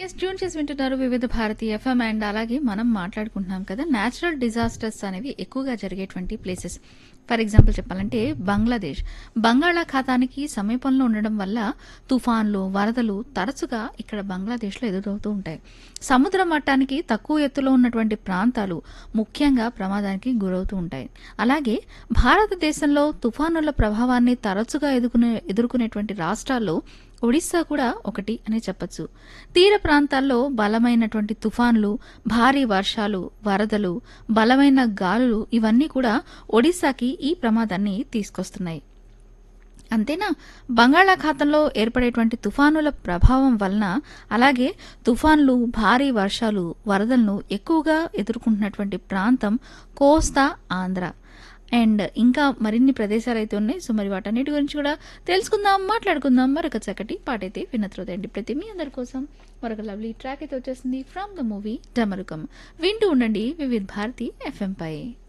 yes tune చేసి వింటున్నారు వివిధ భారతి ఎఫ్ఎం అండ్ అలాగే మనం మాట్లాడుకుంటున్నాం కదా న్యాచురల్ డిజాస్టర్స్ అనేవి ఎక్కువగా జరిగేటువంటి ప్లేసెస్ ఫర్ ఎగ్జాంపుల్ చెప్పాలంటే బంగ్లాదేశ్ బంగాళాఖాతానికి సమీపంలో ఉండడం వల్ల తుఫాన్లు వరదలు తరచుగా ఇక్కడ బంగ్లాదేశ్లో ఎదురవుతూ ఉంటాయి సముద్ర మట్టానికి తక్కువ ఎత్తులో ఉన్నటువంటి ప్రాంతాలు ముఖ్యంగా ప్రమాదానికి గురవుతూ ఉంటాయి అలాగే భారతదేశంలో తుఫానుల ప్రభావాన్ని తరచుగా ఎదుర్కొనే ఎదుర్కొనేటువంటి రాష్ట్రాల్లో ఒడిశా కూడా ఒకటి అని చెప్పొచ్చు తీర ప్రాంతాల్లో బలమైనటువంటి తుఫాన్లు భారీ వర్షాలు వరదలు బలమైన గాలులు ఇవన్నీ కూడా ఒడిశాకి ఈ ప్రమాదాన్ని తీసుకొస్తున్నాయి అంతేనా బంగాళాఖాతంలో ఏర్పడేటువంటి తుఫానుల ప్రభావం వలన అలాగే తుఫాన్లు భారీ వర్షాలు వరదలను ఎక్కువగా ఎదుర్కొంటున్నటువంటి ప్రాంతం కోస్తా ఆంధ్ర అండ్ ఇంకా మరిన్ని ప్రదేశాలు అయితే ఉన్నాయి సో మరి వాటన్నిటి గురించి కూడా తెలుసుకుందాం మాట్లాడుకుందాం మరొక చక్కటి పాటైతే వినత్రోదండి ప్రతి మీ అందరి కోసం మరొక లవ్లీ ట్రాక్ అయితే వచ్చేసింది ఫ్రమ్ ద మూవీ డమరుకం వింటూ ఉండండి వివిధ్ భారతి ఎఫ్ఎం పై